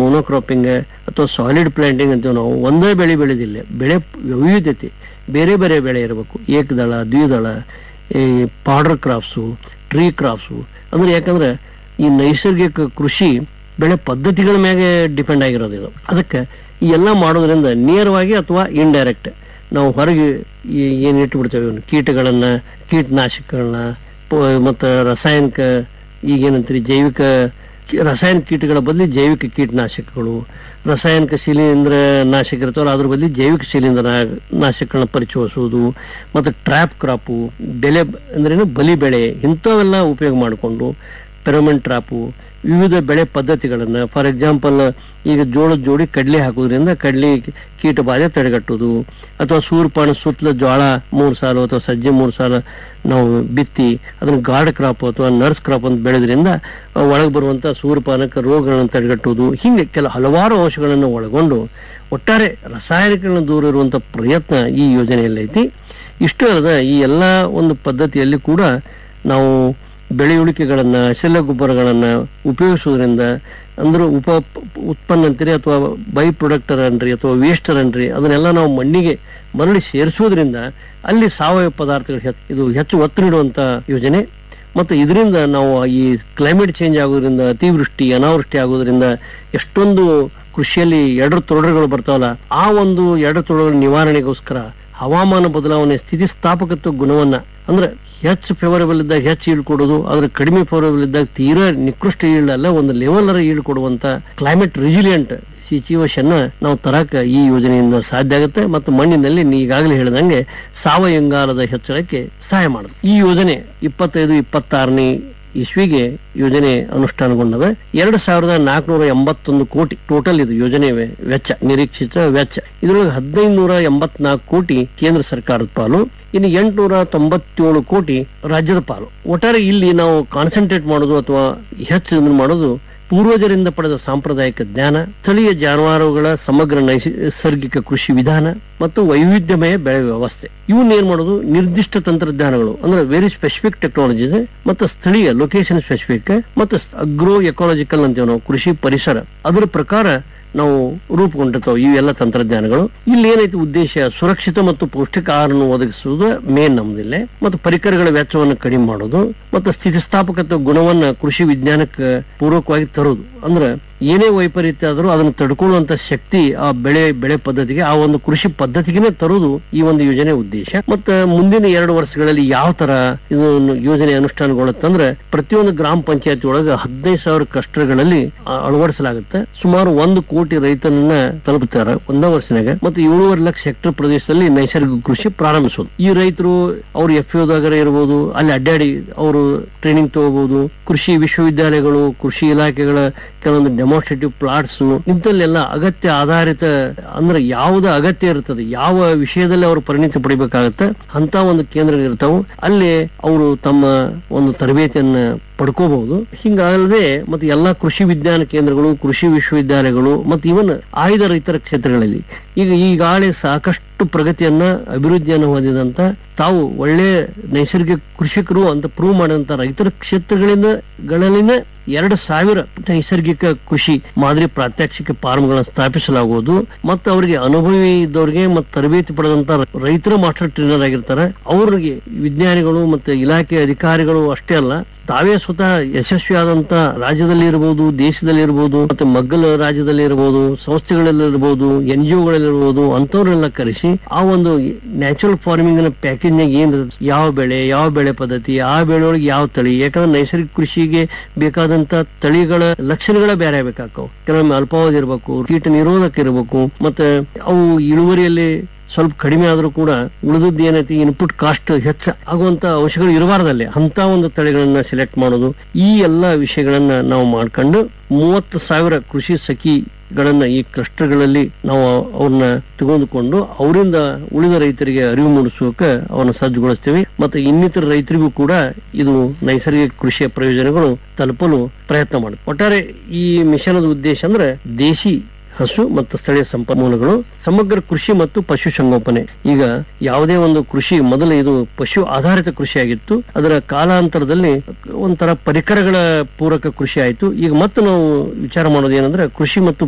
ಮೋನೋಕ್ರಾಪಿಂಗ್ ಅಥವಾ solid planting ಅಂತೀವಿ ನಾವು ಒಂದೇ ಬೆಳೆ ಬೆಳೆದಿಲ್ಲ ಬೆಳೆ ವೈವಿಧ್ಯತೆ ಬೇರೆ ಬೇರೆ ಬೆಳೆ ಇರಬೇಕು ಏಕದಳ ದ್ವಿದಳ ಈ ಪಾಡರ್ ಕ್ರಾಪ್ಸು ಟ್ರೀ ಕ್ರಾಪ್ಸು ಅಂದ್ರೆ ಯಾಕಂದ್ರೆ ಈ ನೈಸರ್ಗಿಕ ಕೃಷಿ ಬೆಳೆ ಪದ್ಧತಿಗಳ ಮೇಲೆ ಡಿಪೆಂಡ್ ಆಗಿರೋದು ಇದು ಅದಕ್ಕೆ ಈ ಎಲ್ಲ ಮಾಡೋದ್ರಿಂದ ನೇರವಾಗಿ ಅಥವಾ ಇಂಡೈರೆಕ್ಟ್ ನಾವು ಹೊರಗೆ ಈ- ಏನ್ ಇಟ್ಬಿಡ್ತೇವೆ ಇವ್ನ ಕೀಟಗಳನ್ನ ಕೀಟನಾಶಕಗಳನ್ನ ಪ- ಮತ್ತು ರಾಸಾಯನಿಕ ಈಗೇನಂತೀರಿ ಜೈವಿಕ ಕಿ- ರಾಸಾಯನಿಕ ಕೀಟಗಳ ಬದಲಿ ಜೈವಿಕ ಕೀಟನಾಶಕಗಳು ರಾಸಾಯನಿಕ ಶಿಲೀಂಧ್ರ ನಾಶಕ ಇರ್ತಾವಲ್ಲ ಅದ್ರ ಬದಲಿ ಜೈವಿಕ ಶಿಲೀಂಧ್ರ ನಾಶಕಗಳನ್ನ ಪರಿಚಯಿಸುವುದು ಮತ್ತು ಟ್ರ್ಯಾಪ್ ಕ್ರಾಪು ಬೆಲೆ ಅಂದ್ರೇನು ಬಲಿ ಬೆಳೆ ಇಂಥವೆಲ್ಲ ಉಪಯೋಗ ಮಾಡಿಕೊಂಡು ಪೆರಮನ್ ಟ್ರಾಪು ವಿವಿಧ ಬೆಳೆ ಪದ್ಧತಿಗಳನ್ನು ಫಾರ್ ಎಕ್ಸಾಂಪಲ್ ಈಗ ಜೋಳದ ಜೋಡಿ ಕಡ್ಲೆ ಹಾಕೋದ್ರಿಂದ ಕಡ್ಲಿ ಕೀಟ ಬಾಧೆ ತಡೆಗಟ್ಟುವುದು ಅಥವಾ ಸೂರ್ಪಾನ ಸುತ್ತಲ ಜೋಳ ಮೂರು ಸಾಲು ಅಥವಾ ಸಜ್ಜೆ ಮೂರು ಸಾಲು ನಾವು ಬಿತ್ತಿ ಅದನ್ನ ಗಾರ್ಡ್ ಕ್ರಾಪ್ ಅಥವಾ ನರ್ಸ್ ಕ್ರಾಪ್ ಅಂತ ಬೆಳೆದ್ರಿಂದ ಒಳಗೆ ಬರುವಂಥ ಸೂರ್ಪಾನಕ ರೋಗಗಳನ್ನು ತಡೆಗಟ್ಟುವುದು ಹೀಗೆ ಕೆಲ ಹಲವಾರು ಅಂಶಗಳನ್ನು ಒಳಗೊಂಡು ಒಟ್ಟಾರೆ ರಾಸಾಯನಿಕಗಳನ್ನು ದೂರ ಇರುವಂಥ ಪ್ರಯತ್ನ ಈ ಯೋಜನೆಯಲ್ಲಿ ಐತಿ ಇಷ್ಟು ಅಲ್ಲದ ಈ ಎಲ್ಲ ಒಂದು ಪದ್ಧತಿಯಲ್ಲಿ ಕೂಡ ನಾವು ಬೆಳೆಯುಳಿಕೆಗಳನ್ನ ಶೆಲ್ಲ ಗೊಬ್ಬರಗಳನ್ನ ಉಪಯೋಗಿಸೋದ್ರಿಂದ ಅಂದ್ರೆ ಉಪ ಉತ್ಪನ್ನ ಅಂತೀರಿ ಅಥವಾ ಬೈ ಪ್ರೊಡಕ್ಟರ್ ಅನ್ರಿ ಅಥವಾ ವೇಸ್ಟರ್ ಅನ್ರಿ ಅದನ್ನೆಲ್ಲ ನಾವು ಮಣ್ಣಿಗೆ ಮರಳಿ ಸೇರಿಸೋದ್ರಿಂದ ಅಲ್ಲಿ ಸಾವಯವ ಪದಾರ್ಥಗಳು ಹೆಚ್ಚು ಇದು ಹೆಚ್ಚು ಒತ್ತು ನೀಡುವಂತ ಯೋಜನೆ ಮತ್ತು ಇದರಿಂದ ನಾವು ಈ ಕ್ಲೈಮೇಟ್ ಚೇಂಜ್ ಆಗೋದ್ರಿಂದ ಅತಿವೃಷ್ಟಿ ಅನಾವೃಷ್ಟಿ ಆಗೋದ್ರಿಂದ ಎಷ್ಟೊಂದು ಕೃಷಿಯಲ್ಲಿ ಎಡರು ತೊಡರುಗಳು ಬರ್ತಾವಲ್ಲ ಆ ಒಂದು ಎಡರು ತೊಡರುಗಳ ನಿವಾರಣೆಗೋಸ್ಕರ ಹವಾಮಾನ ಬದಲಾವಣೆ ಸ್ಥಿತಿಸ್ಥಾಪಕತ್ವ ಗುಣವನ್ನ ಅಂದ್ರೆ ಹೆಚ್ಚು ಫೇವರಬಲ್ ಇದ್ದಾಗ ಹೆಚ್ಚು ಈಳ್ ಕೊಡೋದು ಆದ್ರೆ ಕಡಿಮೆ ಫೇವರಬಲ್ ಇದ್ದಾಗ ತೀರಾ ನಿಕೃಷ್ಟ ಈಳ್ ಅಲ್ಲ ಒಂದು ಲೆವೆಲ್ ಅರ ಈಳ್ ಕೊಡುವಂತ ಕ್ಲೈಮೇಟ್ ರೆಸಿಲಿಯಂಟ್ ಸಿಚುವೇಶನ್ ನಾವು ತರಕ ಈ ಯೋಜನೆಯಿಂದ ಸಾಧ್ಯ ಆಗುತ್ತೆ ಮತ್ತು ಮಣ್ಣಿನಲ್ಲಿ ನೀ ಈಗಾಗಲೇ ಹೇಳಿದಂಗೆ ಸಾವಯವ ಇಂಗಾಲದ ಹೆಚ್ಚಳಕ್ಕೆ ಸಹಾಯ ಮಾಡುತ್ತೆ ಈ ಯೋಜನೆ ಇಪ್ಪತ್ತೈದು ಇಪ್ಪತ್ತಾರನೇ ಇಸ್ವಿಗೆ ಯೋಜನೆ ಅನುಷ್ಠಾನಗೊಂಡದ ಎರಡು ಸಾವಿರದ ನಾಲ್ಕುನೂರ ಎಂಬತ್ತೊಂದು ಕೋಟಿ ಟೋಟಲ್ ಇದು ಯೋಜನೆ ವೆ- ವೆಚ್ಚ ನಿರೀಕ್ಷಿತ ವೆಚ್ಚ ಇದರೊಳಗೆ ಹದಿನೈದು ನೂರ ಎಂಬತ್ನಾಲ್ಕು ಕೋಟಿ ಕೇಂದ್ರ ಸರ್ಕಾರದ ಪಾಲು ಇನ್ನು ಎಂಟುನೂರ ತೊಂಬತ್ತೇಳು ಕೋಟಿ ರಾಜ್ಯದ ಪಾಲು ಒಟ್ಟಾರೆ ಇಲ್ಲಿ ನಾವು ಕಾನ್ಸಂಟ್ರೇಟ್ ಮಾಡೋದು ಅಥವಾ ಹೆಚ್ಚು ಇದನ್ನ ಮಾಡೋದು ಪೂರ್ವಜರಿಂದ ಪಡೆದ ಸಾಂಪ್ರದಾಯಿಕ ಜ್ಞಾನ ಸ್ಥಳೀಯ ಜಾನುವಾರುಗಳ ಸಮಗ್ರ ನೈಸರ್ಗಿಕ ಕೃಷಿ ವಿಧಾನ ಮತ್ತು ವೈವಿಧ್ಯಮಯ ಬೆಳೆ ವ್ಯವಸ್ಥೆ ಇವನ್ನ ಏನ್ ಮಾಡೋದು ನಿರ್ದಿಷ್ಟ ತಂತ್ರಜ್ಞಾನಗಳು ಅಂದ್ರೆ ವೆರಿ ಸ್ಪೆಸಿಫಿಕ್ ಟೆಕ್ನಾಲಜೀಸ್ ಮತ್ತು ಸ್ಥಳೀಯ ಲೊಕೇಶನ್ ಸ್ಪೆಸಿಫಿಕ್ ಮತ್ತು ಅಗ್ರೋ ಎಕಾಲಜಿಕಲ್ ಅಂತೀವಿ ನಾವು ಕೃಷಿ ಪರಿಸರ ಅದರ ಪ್ರಕಾರ ನಾವು ರೂಪುಗೊಂಡಿರ್ತಾವೆ ಇವೆಲ್ಲ ತಂತ್ರಜ್ಞಾನಗಳು ಇಲ್ಲಿ ಏನೈತಿ ಉದ್ದೇಶ ಸುರಕ್ಷಿತ ಮತ್ತು ಪೌಷ್ಟಿಕ ಆಹಾರವನ್ನು ಒದಗಿಸುವುದು ಮೇನ್ ನಮ್ದಿಲ್ಲೇ ಮತ್ತು ಪರಿಕರಗಳ ವೆಚ್ಚವನ್ನು ಕಡಿಮೆ ಮಾಡೋದು ಮತ್ತು ಸ್ಥಿತಿಸ್ಥಾಪಕತ್ವ ಗುಣವನ್ನ ಕೃಷಿ ವಿಜ್ಞಾನಕ್ಕೆ ಪೂರ್ವಕವಾಗಿ ತರೋದು ಅಂದ್ರೆ ಏನೇ ವೈಪರೀತ್ಯ ಆದರೂ ಅದನ್ನು ತಡ್ಕೊಳ್ಳುವಂತ ಶಕ್ತಿ ಆ ಬೆಳೆ ಬೆಳೆ ಪದ್ಧತಿಗೆ ಆ ಒಂದು ಕೃಷಿ ಪದ್ಧತಿಗೆ ತರೋದು ಈ ಒಂದು ಯೋಜನೆ ಉದ್ದೇಶ ಮತ್ತು ಮುಂದಿನ ಎರಡು ವರ್ಷಗಳಲ್ಲಿ ಯಾವ ತರ ಇದು ಯೋಜನೆ ಅನುಷ್ಠಾನಗೊಳ್ಳುತ್ತಂದ್ರೆ ಪ್ರತಿಯೊಂದು ಗ್ರಾಮ ಪಂಚಾಯತಿ ಒಳಗೆ ಹದಿನೈದು ಸಾವಿರ ಕ್ಲಸ್ಟರ್ಗಳಲ್ಲಿ ಆ- ಅಳವಡಿಸಲಾಗುತ್ತೆ ಸುಮಾರು ಒಂದು ಕೋಟಿ ರೈತರನ್ನ ತಲುಪುತ್ತಾರೆ ಒಂದೇ ವರ್ಷನಾಗ ಮತ್ತು ಏಳೂವರೆ ಲಕ್ಷ ಹೆಕ್ಟರ್ ಪ್ರದೇಶದಲ್ಲಿ ನೈಸರ್ಗಿಕ ಕೃಷಿ ಪ್ರಾರಂಭಿಸೋದು ಈ ರೈತರು ಅವ್ರು ಎಫ್ ದಾಗರ ಇರ್ಬೋದು ಅಲ್ಲಿ ಅಡ್ಡಾಡಿ ಅವರು ಟ್ರೈನಿಂಗ್ ತಗೋಬಹುದು ಕೃಷಿ ವಿಶ್ವವಿದ್ಯಾಲಯಗಳು ಕೃಷಿ ಇಲಾಖೆಗಳ ಕೆಲವೊಂದು ಡೆಮಾನ್ಸ್ಟ್ರೇಟಿವ್ ಪ್ಲಾಟ್ಸ್ ಇಂಥಲ್ಲೆಲ್ಲ ಅಗತ್ಯ ಆಧಾರಿತ ಅಂದ್ರೆ ಯಾವ್ದು ಅಗತ್ಯ ಇರ್ತದೆ ಯಾವ ವಿಷಯದಲ್ಲಿ ಅವರು ಪರಿಣಿತಿ ಪಡಿಬೇಕಾಗತ್ತೆ ಅಂತ ಒಂದು ಕೇಂದ್ರ ಇರ್ತಾವು ಅಲ್ಲಿ ಅವರು ತಮ್ಮ ಒಂದು ತರಬೇತಿಯನ್ನ ಪಡ್ಕೋಬಹುದು ಹಿಂಗಲ್ಲದೆ ಮತ್ತೆ ಎಲ್ಲಾ ಕೃಷಿ ವಿಜ್ಞಾನ ಕೇಂದ್ರಗಳು ಕೃಷಿ ವಿಶ್ವವಿದ್ಯಾಲಯಗಳು ಮತ್ತು ಇವನ್ ಆಯ್ದ ರೈತರ ಕ್ಷೇತ್ರಗಳಲ್ಲಿ ಈಗ ಈಗಾಗಲೇ ಸಾಕಷ್ಟು ಪ್ರಗತಿಯನ್ನ ಅಭಿವೃದ್ಧಿಯನ್ನು ಹೊಂದಿದಂತ ತಾವು ಒಳ್ಳೆ ನೈಸರ್ಗಿಕ ಕೃಷಿಕರು ಅಂತ ಪ್ರೂವ್ ಮಾಡಿದಂತ ರೈತರ ಕ್ಷೇತ್ರಗಳಿಂದ ಗಳಲ್ಲಿನ ಎರಡು ಸಾವಿರ ನೈಸರ್ಗಿಕ ಕೃಷಿ ಮಾದರಿ ಪ್ರಾತ್ಯಕ್ಷಿಕ ಫಾರ್ಮ್ಗಳನ್ನು ಸ್ಥಾಪಿಸಲಾಗುವುದು ಮತ್ತು ಅವರಿಗೆ ಅನುಭವಿ ಇದ್ದವರಿಗೆ ಮತ್ತು ತರಬೇತಿ ಪಡೆದಂತ ರೈತರ ಮಾಸ್ಟರ್ ಟ್ರೈನರ್ ಆಗಿರ್ತಾರೆ ಅವರಿಗೆ ವಿಜ್ಞಾನಿಗಳು ಮತ್ತು ಇಲಾಖೆ ಅಧಿಕಾರಿಗಳು ಅಷ್ಟೇ ಅಲ್ಲ ತಾವೇ ಸ್ವತಃ ಯಶಸ್ವಿಯಾದಂತ ರಾಜ್ಯದಲ್ಲಿ ಇರಬಹುದು ದೇಶದಲ್ಲಿ ಇರಬಹುದು ಮತ್ತೆ ಮಗ್ಗಲ ರಾಜ್ಯದಲ್ಲಿ ಇರಬಹುದು ಸಂಸ್ಥೆಗಳಲ್ಲಿ ಇರಬಹುದು ಎನ್ ಜಿ ಒಗಳಲ್ಲಿ ಇರಬಹುದು ಅಂತವ್ರನ್ನೆಲ್ಲ ಕರೆಸಿ ಆ ಒಂದು ನ್ಯಾಚುರಲ್ ಫಾರ್ಮಿಂಗ್ ನ ಪ್ಯಾಕೇಜ್ ನಾಗ ಏನ್ ಇರ್ತದೆ, ಯಾವ ಬೆಳೆ ಯಾವ ಬೆಳೆ ಪದ್ಧತಿ ಆ ಬೆಳೆ ಒಳಗೆ ಯಾವ ತಳಿ ಯಾಕಂದ್ರೆ ನೈಸರ್ಗಿಕ ಕೃಷಿಗೆ ಬೇಕಾದಂತ ತಳಿಗಳ ಲಕ್ಷಣಗಳ ಬೇರೆ ಆಗ್ಬೇಕಾಕವು ಕೆಲವೊಮ್ಮೆ ಅಲ್ಪಾವಧಿ ಇರಬೇಕು ಕೀಟ ನಿರೋಧಕ ಇರಬೇಕು ಮತ್ತೆ ಅವು ಇಳುವರಿಯಲ್ಲಿ ಸ್ವಲ್ಪ ಕಡಿಮೆ ಆದ್ರೂ ಕೂಡ ಉಳಿದದ್ದು ಏನೈತಿ ಇನ್ಪುಟ್ ಕಾಸ್ಟ್ ಹೆಚ್ಚ ಆಗುವಂತ ಅಂಶಗಳು ಇರಬಾರ್ದಲ್ಲಿ ಅಂತ ಒಂದು ತಳಿಗಳನ್ನ ಸೆಲೆಕ್ಟ್ ಮಾಡೋದು ಈ ಎಲ್ಲಾ ವಿಷಯಗಳನ್ನ ನಾವು ಮಾಡ್ಕೊಂಡು ಮೂವತ್ತು ಸಾವಿರ ಕೃಷಿ ಸಖಿಗಳನ್ನ ಈ ಕ್ಲಸ್ಟರ್ಗಳಲ್ಲಿ ನಾವು ಅವ್ರನ್ನ ತೆಗೆದುಕೊಂಡು ಅವರಿಂದ ಉಳಿದ ರೈತರಿಗೆ ಅರಿವು ಮೂಡಿಸೋಕೆ ಅವನ್ನ ಸಜ್ಜುಗೊಳಿಸ್ತೀವಿ ಮತ್ತೆ ಇನ್ನಿತರ ರೈತರಿಗೂ ಕೂಡ ಇದು ನೈಸರ್ಗಿಕ ಕೃಷಿಯ ಪ್ರಯೋಜನಗಳು ತಲುಪಲು ಪ್ರಯತ್ನ ಮಾಡುತ್ತೆ ಒಟ್ಟಾರೆ ಈ ಮಿಷನದ ಉದ್ದೇಶ ಅಂದ್ರೆ ದೇಶಿ ಹಸು ಮತ್ತು ಸ್ಥಳೀಯ ಸಂಪನ್ಮೂಲಗಳು ಸಮಗ್ರ ಕೃಷಿ ಮತ್ತು ಪಶು ಸಂಗೋಪನೆ ಈಗ ಯಾವುದೇ ಒಂದು ಕೃಷಿ ಮೊದಲು ಇದು ಪಶು ಆಧಾರಿತ ಕೃಷಿ ಆಗಿತ್ತು ಅದರ ಕಾಲಾಂತರದಲ್ಲಿ ಒಂಥರ ಪರಿಕರಗಳ ಪೂರಕ ಕೃಷಿ ಆಯಿತು ಈಗ ಮತ್ತೆ ನಾವು ವಿಚಾರ ಮಾಡೋದು ಏನಂದ್ರೆ ಕೃಷಿ ಮತ್ತು